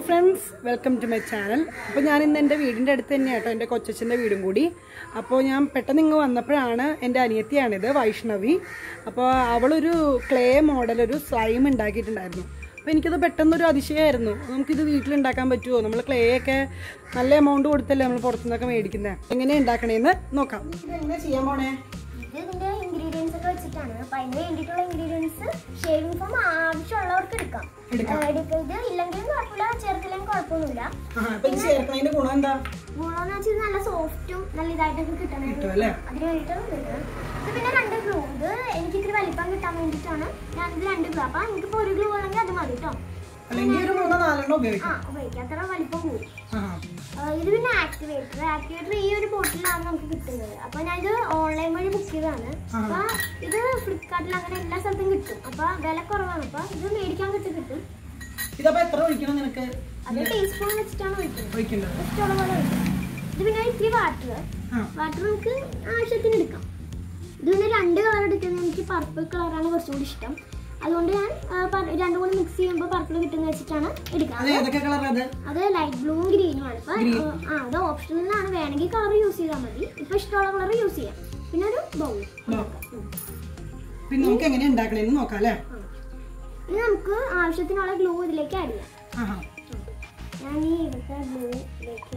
Friends welcome to my channel അപ്പോൾ ഞാൻ ഇന്ന് എൻ്റെ വീടിൻ്റെ അടുത്ത് തന്നെയാണ് കേട്ടോ എൻ്റെ കൊച്ചച്ഛൻ്റെ വീടും കൂടി അപ്പോൾ ഞാൻ പെട്ടെന്ന് ഇങ്ങ് വന്നപ്പോഴാണ് എൻ്റെ അനിയത്തിയാണിത് വൈഷ്ണവി അപ്പോൾ അവളൊരു ക്ലേ മോഡൽ ഒരു സ്ലൈം ഉണ്ടാക്കിയിട്ടുണ്ടായിരുന്നു അപ്പോൾ എനിക്കത് പെട്ടെന്നൊരു അതിശയമായിരുന്നു നമുക്കിത് വീട്ടിലുണ്ടാക്കാൻ പറ്റുമോ നമ്മൾ ക്ലേ ഒക്കെ നല്ല എമൗണ്ട് കൊടുത്തല്ലേ നമ്മൾ പുറത്തുനിന്നൊക്കെ മേടിക്കുന്നത് എങ്ങനെയാണ് ഉണ്ടാക്കണേന്ന് നോക്കാം ഇതെങ്ങനെ ചെയ്യാൻ പോണേ ഇത് ഇതിന്റെ ഇൻഗ്രീഡിയൻസ് ഒക്കെ വെച്ചിട്ടാണ് അപ്പൊ അതിന് വേണ്ടിയിട്ടുള്ള ഇൻഗ്രീഡിയൻസ് ഷേവിംഗ് ഫോം ആവശ്യമുള്ളവർക്ക് എടുക്കാം എടുക്കാം. ഏഹ് എടുക്ക- ഇത് ഇല്ലെങ്കിലും കുഴപ്പമില്ല ചേർത്തില്ലെങ്കിൽ കുഴപ്പമൊന്നുമില്ല ആ അപ്പോൾ ഇത് ചേർക്കണതിൻ്റെ ഗുണം എന്താ ഗുണമെന്ന് വെച്ചാൽ നല്ല സോഫ്റ്റും നല്ല ഇതായിട്ടൊക്കെ കിട്ടണം കിട്ടും അല്ലേ? അതിന് വേണ്ടിയിട്ടാണ് ഇത് ഇത് പിന്നെ രണ്ട് ഗ്ലൂ ഇത് എനിക്ക് ഇത്തിരി വലിപ്പം കിട്ടാൻ വേണ്ടിയിട്ടാണ് ഞാൻ ഇത് രണ്ട് ഗ്ലൂ അപ്പൊ എനിക്കിപ്പോ ഒരു ഗ്ലൂ ആണെങ്കിൽ അത് മതി കേട്ടോ അല്ലെങ്കിൽ ഒരു മൂന്നോ നാലെണ്ണം ആ ഉപയോഗിക്കാം ഉപയോഗിക്കാം അത്ര വലിപ്പം കൂടി ആ ആഹ് ഇത് പിന്നെ ആക്ടിവേറ്റർ ആക്ടിവേറ്റർ ഈ ഒരു ബോട്ടിലാണ് നമുക്ക് കിട്ടുന്നത് അപ്പൊ ഞാൻ ഇത് ഓൺലൈൻ വഴി ബുക്ക് ചെയ്തതാണ് അപ്പൊ ഇത് ഫ്ലിപ്കാർട്ടിൽ അങ്ങനെ എല്ലാ സ്ഥലത്തും കിട്ടും അപ്പൊ വില കുറവാണ് അപ്പൊ ഇത് മേടിക്കാൻ കിട്ടും കിട്ടും ഇതപ്പോൾ എത്ര ഒഴിക്കണം നിനക്ക് അത് ടീസ്പൂൺ വെച്ചിട്ടാണ് ഒഴിക്കുന്നത് ഒഴിക്കേണ്ടത് ഇഷ്ടമുള്ള പോലെ ഒഴിക്കാം ഇത് പിന്നെ ഇത്തിരി വാട്ടർ ആ വാട്ടർ നമുക്ക് ആവശ്യത്തിന് എടുക്കാം ഇത് പിന്നെ രണ്ട് കളർ എടുക്കുന്നത് എനിക്ക് പർപ്പിൾ കളറാണ് കുറച്ചുകൂടി ഇഷ്ടം അതുകൊണ്ട് ഞാൻ ആ, പ- രണ്ടും കൂടി മിക്സ് ചെയ്യുമ്പോൾ പർപ്പിൾ കിട്ടുന്ന വെച്ചിട്ടാണ് അത് എടുക്കുന്നത് ഏതൊക്കെ കളർ അത് അത് ലൈറ്റ് ബ്ലൂവും ഗ്രീനും ആണ് ഇപ്പൊ ആ അത് ഓപ്ഷനിലാണ് വേണമെങ്കിൽ കളർ യൂസ് ചെയ്താൽ മതി ഇപ്പൊ ഇഷ്ടമുള്ള കളർ യൂസ് ചെയ്യാം പിന്നെ ഒരു ബൗൾ പിന്നെ നമുക്ക് എങ്ങനെ ഉണ്ടാക്കണേന്ന് നോക്കാം അല്ലേ ഇനി നമുക്ക് ആവശ്യത്തിനുള്ള ഗ്ലൂ ഇതിലേക്ക് ആഡ് ചെയ്യാം ആഹാ ഞാൻ ഈ ഇവിടുത്തെ ഗ്ലൂയിലേക്ക്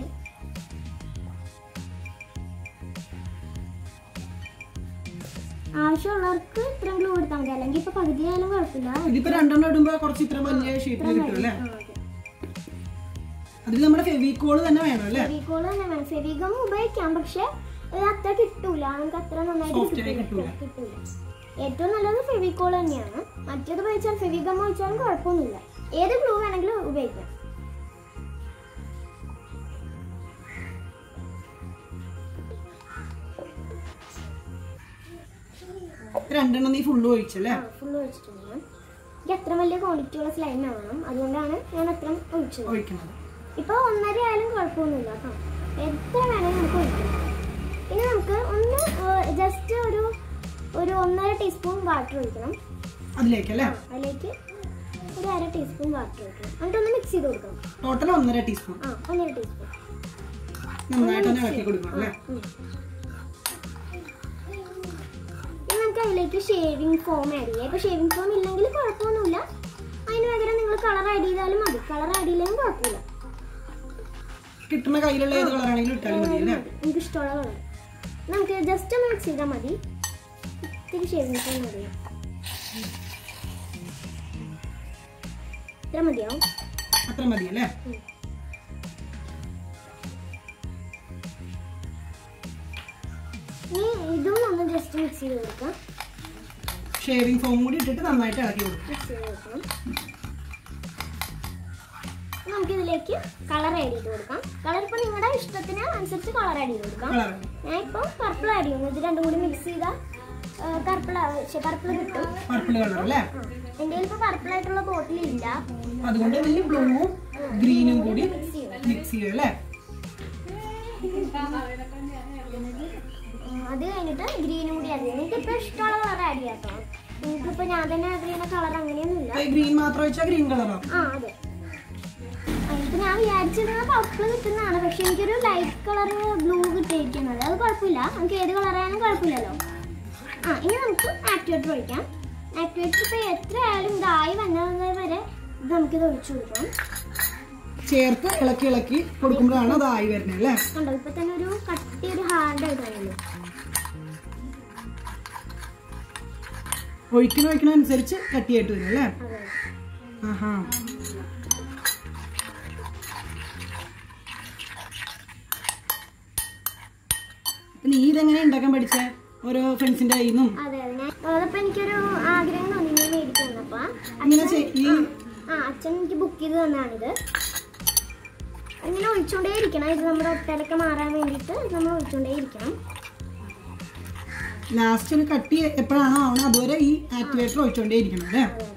ആവശ്യമുള്ളവർക്ക് ഇത്രയും ഗ്ലൂ എടുത്താൽ മതി അല്ലെങ്കിൽ ഇപ്പൊ പകുതി ആയാലും കുഴപ്പമില്ല ഇതിപ്പോ രണ്ടെണ്ണം ഇടുമ്പോ കുറച്ച് ഇത്ര വലിയ ഷേപ്പിൽ കിട്ടും അല്ലേ ആ, അതെ. അതിൽ നമ്മുടെ ഫെവിക്കോള് തന്നെ വേണം അല്ലേ ഫെവിക്കോൾ തന്നെ വേണം ഫെവിഗം ഉപയോഗിക്കാം പക്ഷെ ഇത് അത്ര കിട്ടൂല നമുക്ക് അത്ര നന്നായിട്ട് Soft ആയി കിട്ടൂല കിട്ടൂല ഏറ്റവും നല്ലത് ഫെവിക്കോൾ തന്നെയാണ് മറ്റേത് ഉപയോഗിച്ചാൽ ഫെവിഗം ഉപയോഗിച്ചാലും കുഴപ്പമൊന്നുമില്ല ഏത് ഗ്ലൂ വേണമെങ്കിലും ഉപയോഗിക്കാം രണ്ടെണ്ണം നീ ഫുള്ള് ഒഴിച്ചല്ലേ ഫുള്ള് ഒഴിച്ചിട്ടുണ്ട് ഞാൻ എനിക്ക് അത്ര വലിയ ക്വാണ്ടിറ്റി ഉള്ള സ്ലൈം വേണം അതുകൊണ്ടാണ് ഞാൻ അത്ര ഒഴിച്ചത് ഒഴിക്കുന്നത് ഇപ്പൊ ഒന്നര ആയാലും കുഴപ്പമൊന്നുമില്ല കേട്ടോ എത്ര വേണമെങ്കിലും നമുക്ക് ഒഴിക്കാം ഇനി നമുക്ക് ഒന്ന് ജസ്റ്റ് ഒരു ഒരു ഒന്നര ടീസ്പൂൺ വാട്ടർ ഒഴിക്കണം അതിലേക്കല്ലേ അതിലേക്ക് ഒരു അര ടീസ്പൂൺ വാട്ടർ ഒഴിക്കണം എന്നിട്ട് ഒന്ന് മിക്സ് ചെയ്ത് കൊടുക്കണം ടോട്ടൽ ഒന്നര ടീസ്പൂൺ ആ ഒന്നര ടീസ്പൂൺ നന്നായിട്ട് തന്നെ ഇളക്കി കൊടുക്കണം അല്ലേ ഇനി നമുക്ക് അതിലേക്ക് ഷേവിംഗ് ഫോം ആഡ് ചെയ്യാം ഇപ്പൊ ഷേവിംഗ് ഫോം ഇല്ലെങ്കിൽ കുഴപ്പമൊന്നുമില്ല അതിന് പകരം നിങ്ങൾ കളർ ആഡ് ചെയ്താലും മതി കളർ ആഡ് ചെയ്യില്ലെങ്കിലും കുഴപ്പമില്ല കിട്ടുന്ന കയ്യിലുള്ള ഏത് കളറാണെങ്കിലും ഇട്ടാലും മതി അല്ലേ നമുക്ക് ഇഷ്ടമുള്ള കളർ നമുക്ക് ജസ്റ്റ് ഒന്ന് മിക്സ് ചെയ്താൽ മതി ഇത്തിരി ഷേവിംഗ് ഫോം മതി ഇത്ര മതിയാവും അത്ര മതി അല്ലേ ഇനി ഇതും ഒന്ന് ജസ്റ്റ് മിക്സ് ചെയ്ത് കൊടുക്കാം ഷേവിംഗ് ഫോം കൂടി ഇട്ടിട്ട് നന്നായിട്ട് ഇളക്കി കൊടുക്കും മിക്സ് ചെയ്ത് കൊടുക്കണം നമുക്ക് ഇതിലേക്ക് കളർ ആഡ് ചെയ്ത് കൊടുക്കാം കളർ ഇപ്പോൾ നിങ്ങളുടെ ഇഷ്ടത്തിന് അനുസരിച്ച് കളർ ആഡ് ചെയ്ത് കൊടുക്കാം കളർ ഞാൻ ഇപ്പോൾ പർപ്പിൾ ആഡ് ചെയ്യുന്നു ഇത് രണ്ടും കൂടി മിക്സ് ചെയ്താൽ പർപ്പിൾ പർപ്പിൾ കിട്ടും പർപ്പിൾ കളർ അല്ലേ എൻ്റെ കയ്യിൽ ഇപ്പോൾ പർപ്പിൾ ആയിട്ടുള്ള ബോട്ടിൽ ഇല്ല അതുകൊണ്ട് വലിയ ബ്ലൂവും ഗ്രീനും കൂടി മിക്സ് ചെയ്യും മിക്സ് ചെയ്യും അല്ലേ ഉം, അത് കഴിഞ്ഞിട്ട് ഗ്രീനും കൂടി ആഡ് ചെയ്യും നിങ്ങൾക്ക് ഇപ്പോൾ ഇഷ്ടമുള്ള കളർ ആഡ് ചെയ്യാം കേട്ടോ നിങ്ങൾക്കിപ്പോൾ ഞാൻ തന്നെ ആഡ് ചെയ്യുന്ന കളർ അങ്ങനെയൊന്നുമില്ല ഗ്രീൻ മാത്രം വെച്ചാൽ ഗ്രീൻ കളറോ ആ അതെ അതിപ്പോ ഞാൻ വിചാരിച്ചിരുന്നത് പർപ്പിൾ കിട്ടുന്നതാണ് പക്ഷെ എനിക്കൊരു ലൈറ്റ് കളർ ബ്ലൂ കിട്ടിയിരിക്കുന്നത് അത് കുഴപ്പമില്ല നമുക്ക് ഏത് കളറായാലും കുഴപ്പമില്ലല്ലോ ആ ഇനി നമുക്ക് ആക്ടിവേറ്റർ ഒഴിക്കാം ആക്ടിവേറ്റർ ഇപ്പോൾ എത്ര ആയാലും ഇതായി വന്നത് വരെ ഇത് നമുക്കിത് ഒഴിച്ചു കൊടുക്കാം ചേർത്ത് ഇളക്കി ഇളക്കി കൊടുക്കുമ്പോഴാണ് അത് ആയി വരുന്നത് അല്ലേ കണ്ടോ ഇപ്പൊ തന്നെ ഒരു കട്ടി ഒരു ഹാർഡ് ആയിട്ടാണല്ലോ ഒഴിക്കണ ഒഴിക്കണ അനുസരിച്ച് കട്ടിയായിട്ട് വരും അല്ലേ അതെ ആഹാ നീ ഇതെങ്ങനെ ഉണ്ടാക്കാൻ പഠിച്ചേ ഓരോ ഫ്രണ്ട്സിന്റെ കയ്യിൽ നിന്നും അതെ അതെ ഞാൻ അതപ്പോ എനിക്കൊരു ആഗ്രഹം തോന്നി ഇങ്ങനെ മേടിക്കാൻ അപ്പൊ അങ്ങനെ ചെയ്- ഈ ആ അച്ഛൻ എനിക്ക് ബുക്ക് ചെയ്ത് തന്നാണിത് ഇങ്ങനെ ഒഴിച്ചുകൊണ്ടേ ഇരിക്കണം ഇത് നമ്മുടെ ഒട്ടലൊക്കെ മാറാൻ വേണ്ടിയിട്ട് ഇത് നമ്മൾ ഒഴിച്ചുകൊണ്ടേ ഇരിക്കണം ലാസ്റ്റ് ഒരു കട്ടി എപ്പോഴാണോ ആവണം അതുവരെ ഈ ആക്ടിവേറ്റർ ഒഴിച്ചുകൊണ്ടേ ഇരിക്കണം അല്ലേ അതെ അതെ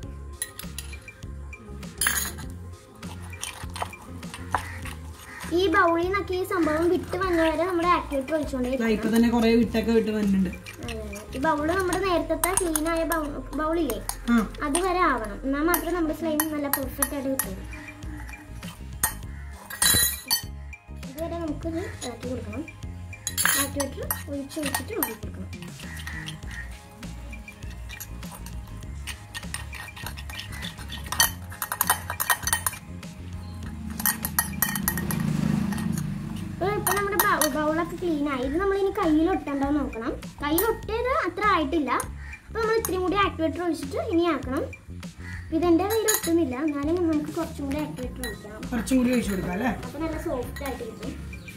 ഈ ബൗളിൽ നിന്നൊക്കെ ഈ സംഭവം വിട്ട് വന്നവരെ നമ്മുടെ ആക്ടിവേറ്റർ ഒഴിച്ചുകൊണ്ടേ ദാ ഇപ്പൊ തന്നെ കുറെ വിട്ടൊക്കെ വിട്ട് വന്നിട്ടുണ്ട് അതെ അതെ ഈ ബൗള് നമ്മുടെ നേരത്തെ ക്ലീൻ ആയ ബൗളില്ലേ ആ അതുവരെ ആവണം എന്നാൽ മാത്രമേ നമ്മുടെ സ്ലൈം നല്ല പെർഫെക്റ്റ് ആയിട്ട് കിട്ടുള്ളൂ നമുക്കിത് ഇളക്കി കൊടുക്കണം ആക്ടിവേറ്റർ ഒഴിച്ചൊഴിച്ചിട്ട് ഇളക്കി കൊടുക്കണം അപ്പോൾ ഇപ്പോൾ നമ്മുടെ ബൗ- ബൗളൊക്കെ ക്ലീൻ ആയി ഇത് നമ്മൾ ഇനി കയ്യിൽ ഒട്ടണ്ടോ എന്ന് നോക്കണം കയ്യിൽ ഒട്ടിയത് അത്ര ആയിട്ടില്ല അപ്പോൾ നമ്മൾ ഇത്രയും കൂടി ആക്ടിവേറ്റർ ഒഴിച്ചിട്ട് ഇനി ആക്കണം ഇതെൻ്റെ കയ്യിൽ ഒട്ടുന്നില്ല എന്നാലും നമുക്ക് കുറച്ചും കൂടി ആക്ടിവേറ്റർ ഒഴിക്കണം കുറച്ചും കൂടി ഒഴിച്ചു കൊടുക്കാം അല്ലേ അപ്പോൾ നല്ല സോഫ്റ്റ് ആയിട്ട് കിട്ടും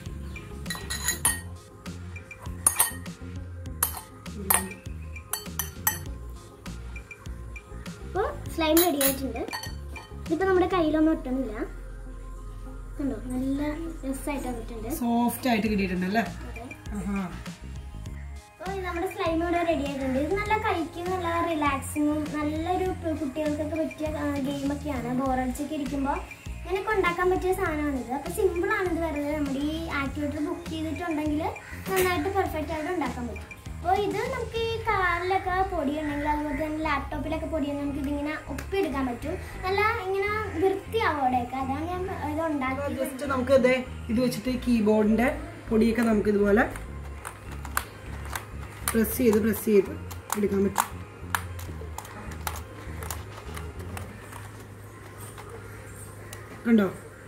അപ്പോൾ സ്ലൈം റെഡി ആയിട്ടുണ്ട് ഇതിപ്പോൾ നമ്മുടെ കയ്യിലൊന്നും ഒട്ടുന്നില്ല കണ്ടോ നല്ല രസമായിട്ട് വന്നിട്ടുണ്ട് സോഫ്റ്റ് ആയിട്ട് കിട്ടിയിട്ടുണ്ട് അല്ലേ അതെ ആഹാ അപ്പോൾ നമ്മുടെ സ്ലൈം ഇവിടെ റെഡി ആയിട്ടുണ്ട് ഇത് നല്ല കഴിക്കും നല്ല റിലാക്സിങ്ങും നല്ലൊരു പ് കുട്ടികൾക്കൊക്കെ പറ്റിയ ഗെയിമൊക്കെയാണ് ബോറടിച്ചൊക്കെ ഇരിക്കുമ്പോൾ ഇങ്ങനെയൊക്കെ ഉണ്ടാക്കാൻ പറ്റിയ സാധനമാണിത് അപ്പോൾ സിമ്പിളാണ് ഇത് വരുന്നത് നമ്മുടെ ഈ ആക്ടിവേറ്റർ ബുക്ക് ചെയ്തിട്ടുണ്ടെങ്കിൽ നന്നായിട്ട് പെർഫെക്റ്റ് ആയിട്ട് ഉണ്ടാക്കാൻ പറ്റും അപ്പോൾ ഇത് നമുക്ക് ഈ കാറിലൊക്കെ പൊടി ഉണ്ടെങ്കിൽ അതുപോലെ തന്നെ ലാപ്ടോപ്പിലൊക്കെ പൊടി ഉണ്ടെങ്കിൽ നമുക്ക് ഇതിങ്ങനെ ഒപ്പിയെടുക്കാൻ പറ്റും നല്ല ഇങ്ങനെ വൃത്തിയാവും അവിടെയൊക്കെ അതാണ് ഞാൻ ഇത് ഉണ്ടാക്കിയത് ജസ്റ്റ് നമുക്ക് ഇതേ ഇത് വെച്ചിട്ട് കീബോർഡിന്റെ പൊടിയൊക്കെ നമുക്ക് ഇതുപോലെ പ്രസ് ചെയ്ത് പ്രസ് ചെയ്ത് എടുക്കാൻ പറ്റും കണ്ടോ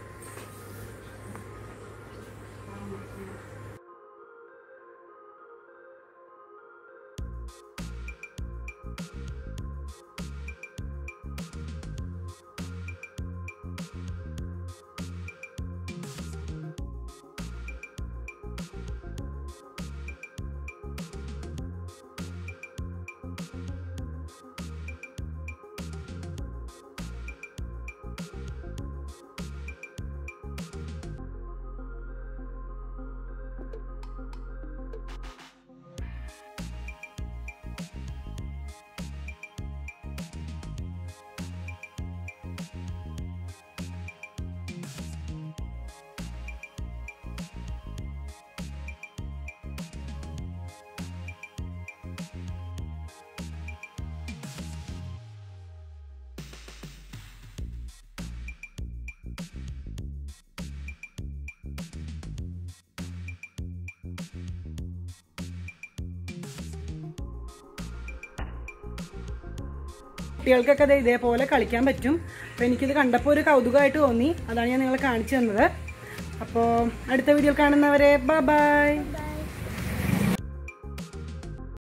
കുട്ടികൾക്കൊക്കെ ദേ ഇതേപോലെ കളിക്കാൻ പറ്റും അപ്പോൾ എനിക്കിത് കണ്ടപ്പോൾ ഒരു കൗതുകമായിട്ട് തോന്നി അതാണ് ഞാൻ നിങ്ങളെ കാണിച്ചു തന്നത് അപ്പോൾ അടുത്ത വീഡിയോയിൽ കാണുന്നവരെ ബൈ ബൈ ബൈ